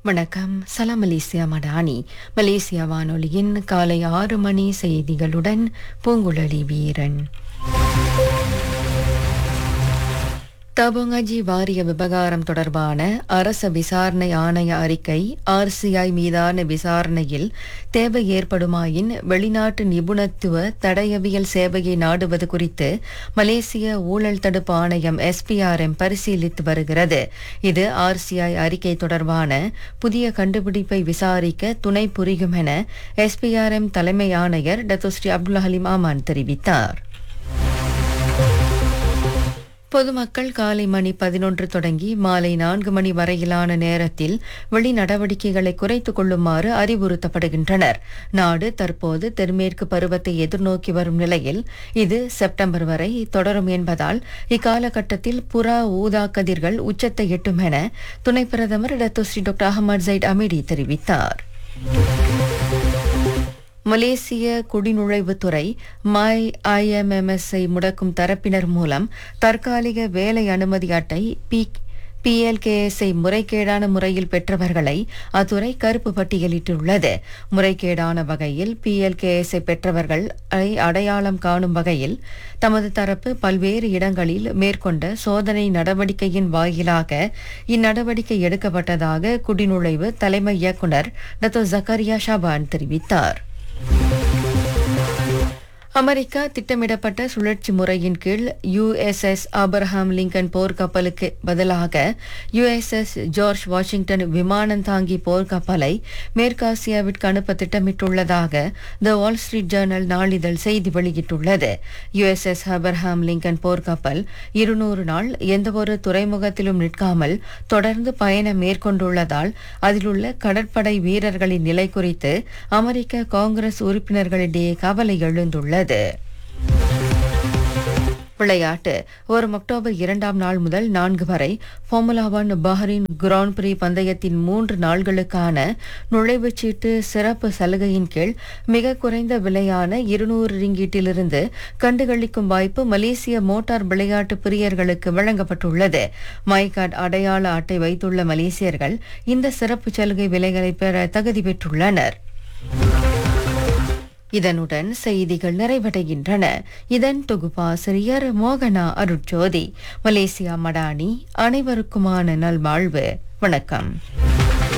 வணக்கம் சலாம் Malaysia Madani Malaysia வானொலியின் காலை ஆறு மணி செய்திகளுடன் பூங்குழலி வீரன் தபோங்கஜி வாரிய விவகாரம் தொடர்பான அரச விசாரணை ஆணைய அறிக்கை ஆர்சிஐ மீதான விசாரணையில் தேவை ஏற்படுமாயின் வெளிநாட்டு நிபுணத்துவ தடயவியல் சேவையை நாடுவது குறித்து மலேசிய ஊழல் தடுப்பு ஆணையம் எஸ்பிஆர்எம் பரிசீலித்து வருகிறது இது ஆர்சிஐ அறிக்கை தொடர்பான புதிய கண்டுபிடிப்பை விசாரிக்க துணை புரியும் என எஸ்பிஆர்எம் தலைமை ஆணையர் டத்தோஸ்ரீ அப்துல் ஹலீம் ஆமான் தெரிவித்தார் பொதுமக்கள் காலை மணி பதினொன்று தொடங்கி மாலை நான்கு மணி வரையிலான நேரத்தில் வெளி நடவடிக்கைகளை குறைத்துக் கொள்ளுமாறு அறிவுறுத்தப்படுகின்றனர் நாடு தற்போது தென்மேற்கு பருவத்தை எதிர்நோக்கி வரும் நிலையில் இது செப்டம்பர் வரை தொடரும் என்பதால் இக்காலகட்டத்தில் புறா ஊதா கதிர்கள் உச்சத்தை எட்டும் என துணை பிரதமர் Datuk Seri doctor Ahmad Zahid Hamidi தெரிவித்தார் மலேசிய குடிநுழைவுத்துறை மை ஐஎம்எம்எஸ்ஐ முடக்கும் தரப்பினர் மூலம் தற்காலிக வேலை அனுமதி அட்டை பி பிஎல்கேஎஸ்ஐ முறைகேடான முறையில் பெற்றவர்களை அத்துறை கருப்பு பட்டியலிட்டுள்ளது முறைகேடான வகையில் பிஎல்கேஎஸ்ஐ பெற்றவர்கள் அடையாளம் காணும் வகையில் தமது தரப்பு பல்வேறு இடங்களில் மேற்கொண்ட சோதனை நடவடிக்கையின் வாயிலாக இந்நடவடிக்கை எடுக்கப்பட்டதாக குடிநுழைவு தலைமை இயக்குநர் டத்தோ ஜக்கரியா ஷபான் தெரிவித்தார் அமெரிக்கா திட்டமிடப்பட்ட சுழற்சி முறையின் கீழ் யுஎஸ்எஸ் ஆபரஹாம் லிங்கன் போர்க்கப்பலுக்கு பதிலாக யுஎஸ்எஸ் ஜார்ஜ் வாஷிங்டன் விமானம் தாங்கி போர்க்கப்பலை மேற்காசியாவிற்கு அனுப்ப திட்டமிட்டுள்ளதாக த வால் ஸ்ட்ரீட் ஜேர்னல் நாளிதழ் செய்தி வெளியிட்டுள்ளது யுஎஸ்எஸ் ஆபரஹாம் லிங்கன் போர்க்கப்பல் இருநூறு நாள் எந்தவொரு துறைமுகத்திலும் நிற்காமல் தொடர்ந்து பயணம் மேற்கொண்டுள்ளதால் அதிலுள்ள கடற்படை வீரர்களின் நிலை குறித்து அமெரிக்க காங்கிரஸ் உறுப்பினர்களிடையே கவலை எழுந்துள்ளது உள்ளது விளையாட்டு வரும் அக்டோபர் இரண்டாம் நாள் முதல் நான்கு வரை ஃபார்முலா ஒன் பஹ்ரைன் கிராண்ட் பிரி பந்தயத்தின் மூன்று நாள்களுக்கான நுழைவுச் சீட்டு சிறப்பு சலுகையின் கீழ் மிக குறைந்த விலையான இருநூறு ரிங்கீட்டிலிருந்து கண்டுகளிக்கும் வாய்ப்பு மலேசிய மோட்டார் விளையாட்டு பிரியர்களுக்கு வழங்கப்பட்டுள்ளது மைகார்ட் அடையாள அட்டை வைத்துள்ள மலேசியர்கள் இந்த சிறப்பு சலுகை விலைகளை பெற தகுதி பெற்றுள்ளனர் இதனுடன் செய்திகள் நிறைவடைகின்றன இதன் தொகுப்பாசிரியர் மோகனா அருட்ஜோதி மலேசியா மடானி அனைவருக்குமான நல்வாழ்வு வணக்கம்